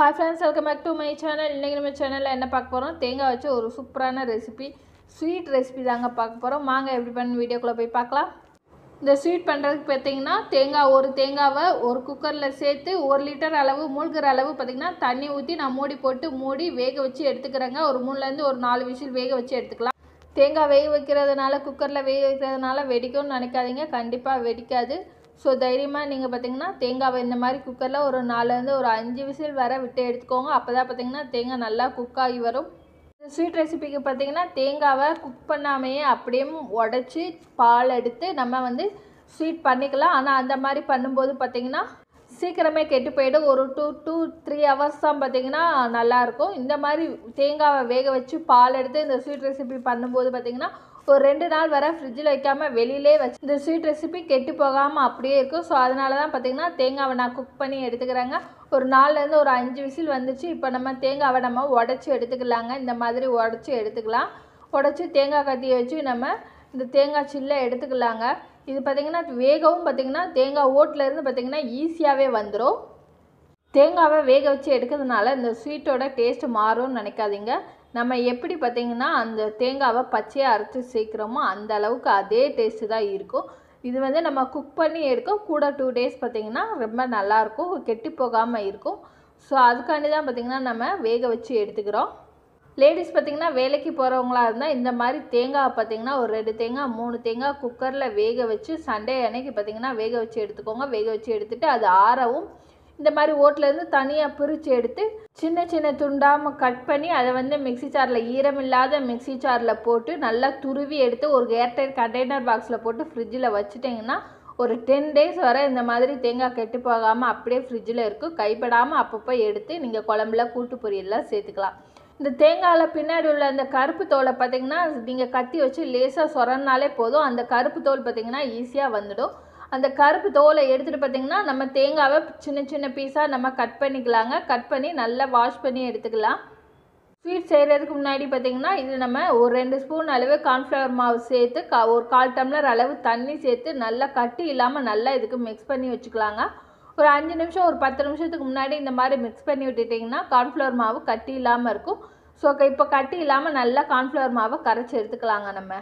hi friends welcome back to my channel இன்றைக்கி நம்ம சேனலில் என்ன பார்க்க போகிறோம் தேங்காய் வச்சு ஒரு சூப்பரான ரெசிபி ஸ்வீட் ரெசிபி தாங்க பார்க்க போகிறோம் வாங்க எப்படி பண்ணி வீடியோக்குள்ளே போய் பார்க்கலாம் இந்த ஸ்வீட் பண்ணுறதுக்கு பார்த்தீங்கன்னா தேங்காய் ஒரு தேங்காவை ஒரு குக்கரில் சேர்த்து ஒரு லிட்டர் அளவு மூழ்கிற அளவு பார்த்திங்கன்னா தண்ணி ஊற்றி நான் மூடி போட்டு மூடி வேக வச்சு எடுத்துக்கிறேங்க ஒரு மூணுலேருந்து ஒரு நாலு விசில் வேக வச்சு எடுத்துக்கலாம் தேங்காய் வேக வைக்கிறதுனால குக்கரில் வேக வைக்கிறதுனால வெடிக்கும்னு நினைக்காதீங்க கண்டிப்பாக வெடிக்காது ஸோ தைரியமாக நீங்கள் பார்த்தீங்கன்னா தேங்காவை இந்த மாதிரி குக்கரில் ஒரு நாலுலேருந்து ஒரு அஞ்சு விசில் வர விட்டு எடுத்துக்கோங்க அப்போ தான் பார்த்தீங்கன்னா தேங்காய் நல்லா குக் ஆகி வரும் இந்த ஸ்வீட் ரெசிபிக்கு பார்த்தீங்கன்னா தேங்காவை குக் பண்ணாமையே அப்படியே உடச்சி பால் எடுத்து நம்ம வந்து ஸ்வீட் பண்ணிக்கலாம் ஆனால் அந்த மாதிரி பண்ணும்போது பார்த்தீங்கன்னா சீக்கிரமே கெட்டு போயிடும் ஒரு டூ டூ த்ரீ ஹவர்ஸ் தான் பார்த்தீங்கன்னா நல்லாயிருக்கும் இந்த மாதிரி தேங்காவை வேக வச்சு பால் எடுத்து இந்த ஸ்வீட் ரெசிபி பண்ணும்போது பார்த்தீங்கன்னா ஒரு ரெண்டு நாள் வர ஃப்ரிட்ஜில் வைக்காமல் வெளியிலே வச்சு இந்த ஸ்வீட் ரெசிபி கெட்டு போகாமல் அப்படியே இருக்கும் ஸோ அதனால தான் பார்த்தீங்கன்னா தேங்காவை நான் குக் பண்ணி எடுத்துக்கிறேங்க ஒரு நாலுலேருந்து ஒரு அஞ்சு விசில் வந்துச்சு இப்போ நம்ம தேங்காவை நம்ம உடச்சி எடுத்துக்கலாங்க இந்த மாதிரி உடச்சி எடுத்துக்கலாம் உடச்சி தேங்காய் கத்தியை வச்சு நம்ம இந்த தேங்காய் சில்லை எடுத்துக்கலாங்க இது பார்த்திங்கன்னா வேகவும் பார்த்திங்கன்னா தேங்காய் ஓட்டிலேருந்து பார்த்திங்கன்னா ஈஸியாகவே வந்துடும் தேங்காவை வேக வச்சு எடுக்கிறதுனால இந்த ஸ்வீட்டோட டேஸ்ட் மாறும்னு நினைக்காதீங்க நம்ம எப்படி பார்த்திங்கன்னா அந்த தேங்காவை பச்சையாக அரைச்சி சேர்க்குறோமோ அந்த அளவுக்கு அதே டேஸ்ட்டு தான் இருக்கும் இது வந்து நம்ம குக் பண்ணி எடுக்க கூட டூ டேஸ் பார்த்திங்கன்னா ரொம்ப நல்லாயிருக்கும் கெட்டு போகாமல் இருக்கும் ஸோ அதுக்காண்டி தான் பார்த்திங்கன்னா நம்ம வேக வச்சு எடுத்துக்கிறோம் லேடிஸ் பார்த்திங்கன்னா வேலைக்கு போகிறவங்களா இருந்தால் இந்த மாதிரி தேங்காய் பார்த்திங்கன்னா ஒரு ரெண்டு தேங்காய் மூணு தேங்காய் குக்கரில் வேக வச்சு சண்டே அன்னைக்கு பார்த்திங்கன்னா வேக வச்சு எடுத்துக்கோங்க வேக வச்சு எடுத்துகிட்டு அது ஆறவும் இந்த மாதிரி ஓட்டிலேருந்து தனியாக பிரித்து எடுத்து சின்ன சின்ன துண்டாமல் கட் பண்ணி அதை வந்து மிக்ஸி சாரில் ஈரமில்லாத மிக்ஸி சாரில் போட்டு நல்லா துருவி எடுத்து ஒரு ஏர்டைட் கண்டெய்னர் பாக்ஸில் போட்டு ஃப்ரிட்ஜில் வச்சுட்டிங்கன்னா ஒரு டென் டேஸ் வரை இந்த மாதிரி தேங்காய் கெட்டு போகாமல் அப்படியே ஃப்ரிட்ஜில் இருக்கும் கைப்படாமல் அப்பப்போ எடுத்து நீங்கள் குழம்புல கூட்டு பொரியல்லாம் சேர்த்துக்கலாம் இந்த தேங்காயில் பின்னாடி உள்ள அந்த கருப்பு தோலை பார்த்தீங்கன்னா நீங்கள் கத்தி வச்சு லேசாக சொரனாலே போதும் அந்த கருப்பு தோல் பார்த்தீங்கன்னா ஈஸியாக வந்துடும் அந்த கருப்பு தோலை எடுத்துகிட்டு பார்த்தீங்கன்னா நம்ம தேங்காவை சின்ன சின்ன பீஸாக நம்ம கட் பண்ணிக்கலாங்க கட் பண்ணி நல்லா வாஷ் பண்ணி எடுத்துக்கலாம் ஸ்வீட் செய்கிறதுக்கு முன்னாடி பார்த்திங்கன்னா இது நம்ம ஒரு ரெண்டு ஸ்பூன் அளவு கார்ன்ஃப்ளவர் மாவு சேர்த்து கா ஒரு கால் டம்ளர் அளவு தண்ணி சேர்த்து நல்லா கட்டி இல்லாமல் நல்லா இதுக்கு மிக்ஸ் பண்ணி வச்சுக்கலாங்க ஒரு அஞ்சு நிமிஷம் ஒரு பத்து நிமிஷத்துக்கு முன்னாடி இந்த மாதிரி மிக்ஸ் பண்ணி விட்டுட்டிங்கன்னா கார்ன்ஃப்ளவர் மாவு கட்டி இல்லாமல் இருக்கும் ஸோ இப்போ கட்டி இல்லாமல் நல்லா கார்ன்ஃப்ளவர் மாவை கரைச்சி எடுத்துக்கலாங்க நம்ம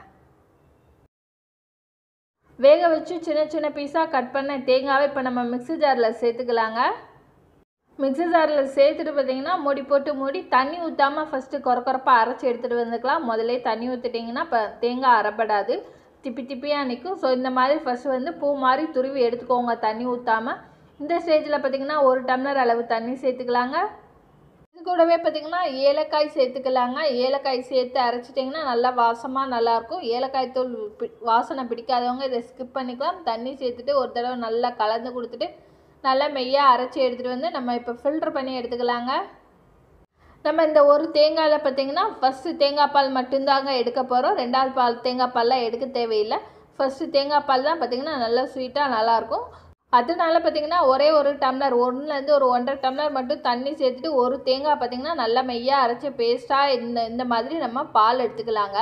வேக வச்சு சின்ன சின்ன பீஸாக கட் பண்ண தேங்காவை இப்போ நம்ம மிக்ஸி ஜாரில் சேர்த்துக்கலாங்க மிக்ஸி ஜாரில் சேர்த்துட்டு பார்த்தீங்கன்னா மூடி போட்டு மூடி தண்ணி ஊற்றாமல் ஃபஸ்ட்டு குறக்குறப்பாக அரைச்சி எடுத்துகிட்டு வந்துக்கலாம் முதலே தண்ணி ஊற்றிட்டிங்கன்னா இப்போ தேங்காய் அரைப்படாது திப்பி திப்பியாக நிற்கும் ஸோ இந்த மாதிரி ஃபஸ்ட்டு வந்து பூ மாதிரி துருவி எடுத்துக்கோங்க தண்ணி ஊற்றாமல் இந்த ஸ்டேஜில் பார்த்திங்கன்னா ஒரு டம்ளர் அளவு தண்ணி சேர்த்துக்கலாங்க இது கூடவே பார்த்திங்கன்னா ஏலக்காய் சேர்த்துக்கலாங்க ஏலக்காய் சேர்த்து அரைச்சிட்டிங்கன்னா நல்லா வாசமாக நல்லாயிருக்கும் ஏலக்காய் தூள் வாசனை பிடிக்காதவங்க இதை ஸ்கிப் பண்ணிக்கலாம் தண்ணி சேர்த்துட்டு ஒரு தடவை நல்லா கலந்து கொடுத்துட்டு நல்லா மெய்யாக அரைச்சி எடுத்துகிட்டு வந்து நம்ம இப்போ ஃபில்டர் பண்ணி எடுத்துக்கலாங்க நம்ம இந்த ஒரு தேங்காயில் பார்த்திங்கன்னா ஃபஸ்ட்டு தேங்காய் பால் மட்டும்தாங்க எடுக்க போகிறோம் ரெண்டாவது பால் தேங்காய் பால்லாம் எடுக்க தேவையில்லை ஃபஸ்ட்டு தேங்காய் பால் தான் பார்த்திங்கன்னா நல்லா ஸ்வீட்டாக நல்லாயிருக்கும் அதனால பார்த்திங்கன்னா ஒரே ஒரு டம்ளர் ஒன்றுலேருந்து ஒரு ஒன்றரை டம்ளர் மட்டும் தண்ணி சேர்த்துட்டு ஒரு தேங்காய் பார்த்திங்கன்னா நல்லா மெய்யாக அரைச்சி பேஸ்ட்டாக இந்த இந்த மாதிரி நம்ம பால் எடுத்துக்கலாங்க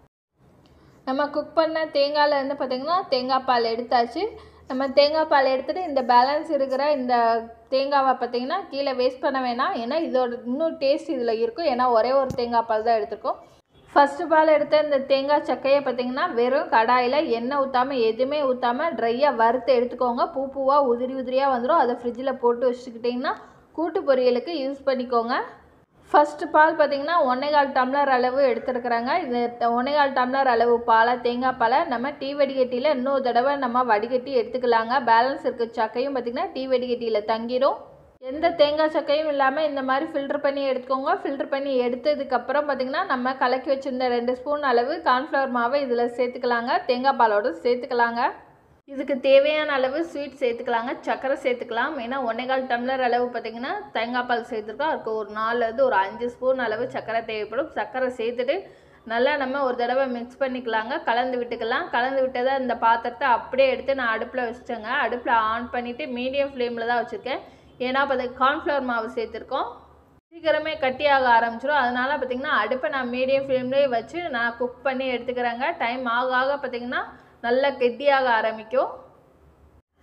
நம்ம குக் பண்ண தேங்காயில் வந்து பார்த்திங்கன்னா தேங்காய் பால் எடுத்தாச்சு நம்ம தேங்காய் பால் எடுத்துகிட்டு இந்த பேலன்ஸ் இருக்கிற இந்த தேங்காவை பார்த்திங்கன்னா கீழே வேஸ்ட் பண்ண வேணாம் ஏன்னா இதோட இன்னும் டேஸ்ட் இதில் இருக்கும் ஏன்னா ஒரே ஒரு தேங்காய் பால் தான் எடுத்துருக்கோம் ஃபஸ்ட்டு பால் எடுத்த இந்த தேங்காய் சக்கையை பார்த்திங்கன்னா வெறும் கடாயில் எண்ணெய் ஊற்றாமல் எதுவுமே ஊற்றாமல் ட்ரையாக வறுத்து எடுத்துக்கோங்க பூ பூவாக உதிரி உதிரியாக வந்துடும் அதை ஃப்ரிட்ஜில் போட்டு வச்சுக்கிட்டிங்கன்னா கூட்டு பொரியலுக்கு யூஸ் பண்ணிக்கோங்க ஃபஸ்ட்டு பால் பார்த்திங்கன்னா ஒன்றேகால் டம்ளர் அளவு எடுத்துருக்குறாங்க இது ஒன்றேகால் டம்ளர் அளவு பாலை தேங்காய் பாலை நம்ம டீ வடிகட்டியில் இன்னொரு தடவை நம்ம வடிகட்டி எடுத்துக்கலாங்க பேலன்ஸ் இருக்க சக்கையும் பார்த்திங்கன்னா டீ வடிகட்டியில் தங்கிடும் எந்த தேங்காய் சக்கையும் இல்லாமல் இந்த மாதிரி ஃபில்டர் பண்ணி எடுத்துக்கோங்க ஃபில்டர் பண்ணி எடுத்ததுக்கப்புறம் பார்த்திங்கன்னா நம்ம கலக்கி வச்சுருந்த ரெண்டு ஸ்பூன் அளவு கார்ன்ஃப்ளவர் மாவை இதில் சேர்த்துக்கலாங்க தேங்காய் பாலோடு சேர்த்துக்கலாங்க இதுக்கு தேவையான அளவு ஸ்வீட் சேர்த்துக்கலாங்க சர்க்கரை சேர்த்துக்கலாம் ஏன்னா ஒன்றேகால் டம்ளர் அளவு பார்த்திங்கன்னா தேங்காய் பால் சேர்த்துருக்கோம் அதுக்கு ஒரு நாலுலேருந்து ஒரு அஞ்சு ஸ்பூன் அளவு சர்க்கரை தேவைப்படும் சர்க்கரை சேர்த்துட்டு நல்லா நம்ம ஒரு தடவை மிக்ஸ் பண்ணிக்கலாங்க கலந்து விட்டுக்கலாம் கலந்து விட்டதை இந்த பாத்திரத்தை அப்படியே எடுத்து நான் அடுப்பில் வச்சுட்டேங்க அடுப்பில் ஆன் பண்ணிவிட்டு மீடியம் ஃப்ளேமில் தான் வச்சுருக்கேன் ஏன்னா இப்போ அதுக்கு கார்ன்ஃப்ளவர் மாவு சேர்த்துருக்கோம் சீக்கிரமே கட்டியாக ஆரம்பிச்சிடும் அதனால் பார்த்திங்கன்னா அடுப்பை நான் மீடியம் ஃப்ளேம்லேயே வச்சு நான் குக் பண்ணி எடுத்துக்கிறேங்க டைம் ஆக ஆக பார்த்திங்கன்னா நல்லா கெட்டியாக ஆரம்பிக்கும்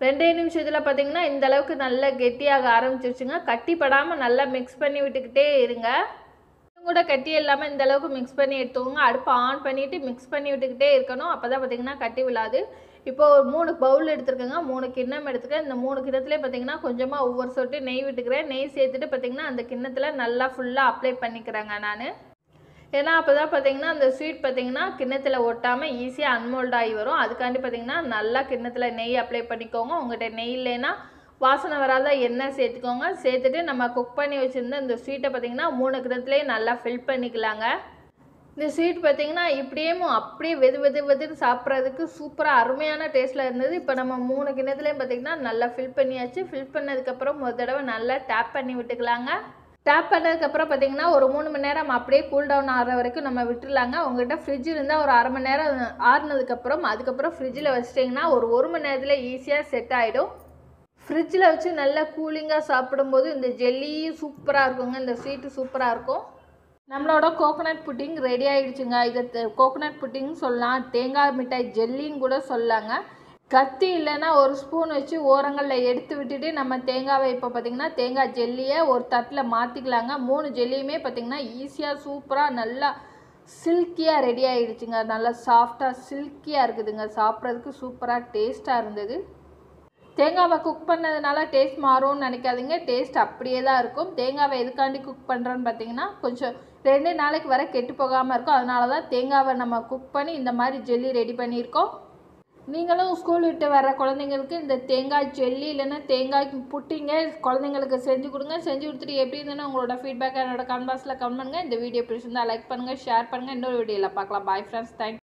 ரெண்டே நிமிஷத்தில் பார்த்தீங்கன்னா இந்த அளவுக்கு நல்லா கெட்டியாக ஆரம்பிச்சிருச்சுங்க கட்டிப்படாமல் நல்லா மிக்ஸ் பண்ணி விட்டுக்கிட்டே இருங்க இன்னும் கூட கட்டி இல்லாமல் இந்த அளவுக்கு மிக்ஸ் பண்ணி எடுத்துக்கோங்க அடுப்பை ஆன் பண்ணிவிட்டு மிக்ஸ் பண்ணி விட்டுக்கிட்டே இருக்கணும் அப்போ தான் பார்த்தீங்கன்னா கட்டி விழாது இப்போ ஒரு மூணு பவுல் எடுத்துருக்கேங்க மூணு கிண்ணம் எடுத்துக்கிறேன் இந்த மூணு கிண்ணத்துலேயே பார்த்தீங்கன்னா கொஞ்சமாக ஒவ்வொரு சொட்டு நெய் விட்டுக்கிறேன் நெய் சேர்த்துட்டு பார்த்தீங்கன்னா அந்த கிண்ணத்தில் நல்லா ஃபுல்லாக அப்ளை பண்ணிக்கிறேங்க நான் ஏன்னா அப்போ தான் பார்த்தீங்கன்னா அந்த ஸ்வீட் பார்த்தீங்கன்னா கிண்ணத்தில் ஒட்டாமல் ஈஸியாக அன்மோல்ட் ஆகி வரும் அதுக்காண்டி பார்த்தீங்கன்னா நல்லா கிண்ணத்தில் நெய் அப்ளை பண்ணிக்கோங்க உங்கள்கிட்ட நெய் இல்லைன்னா வாசனை வராத எண்ணெய் சேர்த்துக்கோங்க சேர்த்துட்டு நம்ம குக் பண்ணி வச்சுருந்த இந்த ஸ்வீட்டை பார்த்தீங்கன்னா மூணு கிண்ணத்துலேயே நல்லா ஃபில் பண்ணிக்கலாங்க இந்த ஸ்வீட் பார்த்தீங்கன்னா இப்படியே அப்படியே வெது வெது வெதுன்னு சாப்பிட்றதுக்கு சூப்பராக அருமையான டேஸ்ட்டில் இருந்தது இப்போ நம்ம மூணு கிண்ணத்துலேயும் பார்த்தீங்கன்னா நல்லா ஃபில் பண்ணியாச்சு ஃபில் பண்ணதுக்கப்புறம் ஒரு தடவை நல்லா டேப் பண்ணி விட்டுக்கலாங்க டேப் பண்ணதுக்கப்புறம் பார்த்தீங்கன்னா ஒரு மூணு மணி நேரம் அப்படியே கூல் டவுன் ஆகிற வரைக்கும் நம்ம விட்டுருலாங்க உங்கள்கிட்ட ஃப்ரிட்ஜ் இருந்தால் ஒரு அரை மணி நேரம் ஆறுனதுக்கப்புறம் அதுக்கப்புறம் ஃப்ரிட்ஜில் வச்சிட்டிங்கன்னா ஒரு ஒரு மணி நேரத்தில் ஈஸியாக செட் ஆகிடும் ஃப்ரிட்ஜில் வச்சு நல்லா கூலிங்காக சாப்பிடும்போது இந்த ஜெல்லியும் சூப்பராக இருக்குங்க இந்த ஸ்வீட்டு சூப்பராக இருக்கும் நம்மளோட கோகோனட் புட்டிங் ரெடி ஆகிடுச்சுங்க இதை கோகோனட் புட்டிங் சொல்லலாம் தேங்காய் மிட்டாய் ஜெல்லின்னு கூட சொல்லலாங்க கத்தி இல்லைன்னா ஒரு ஸ்பூன் வச்சு ஓரங்களில் எடுத்து விட்டுட்டு நம்ம தேங்காவை இப்போ பார்த்திங்கன்னா தேங்காய் ஜெல்லியை ஒரு தட்டில் மாற்றிக்கலாங்க மூணு ஜெல்லியுமே பார்த்திங்கன்னா ஈஸியாக சூப்பராக நல்லா சில்கியாக ரெடி ஆகிடுச்சுங்க நல்லா சாஃப்டாக சில்கியாக இருக்குதுங்க சாப்பிட்றதுக்கு சூப்பராக டேஸ்ட்டாக இருந்தது தேங்காவை குக் பண்ணதுனால டேஸ்ட் மாறும்னு நினைக்காதீங்க டேஸ்ட் அப்படியே தான் இருக்கும் தேங்காவை எதுக்காண்டி குக் பண்ணுறோன்னு பார்த்தீங்கன்னா கொஞ்சம் ரெண்டு நாளைக்கு வர கெட்டு போகாமல் இருக்கும் அதனால தான் தேங்காவை நம்ம குக் பண்ணி இந்த மாதிரி ஜெல்லி ரெடி பண்ணியிருக்கோம் நீங்களும் ஸ்கூல் விட்டு வர குழந்தைங்களுக்கு இந்த தேங்காய் ஜெல்லி இல்லைன்னா தேங்காய் புட்டிங்க குழந்தைங்களுக்கு செஞ்சு கொடுங்க செஞ்சு கொடுத்துட்டு எப்படி இருந்ததுன்னு உங்களோட ஃபீட்பேக் என்னோட கமெண்ட் பாக்ஸில் கமெண்ட் பண்ணுங்கள் இந்த வீடியோ பிடிச்சிருந்தா லைக் பண்ணுங்கள் ஷேர் பண்ணுங்கள் இன்னொரு வீடியோவில் பார்க்கலாம் பாய் ஃப்ரெண்ட்ஸ் தேங்க்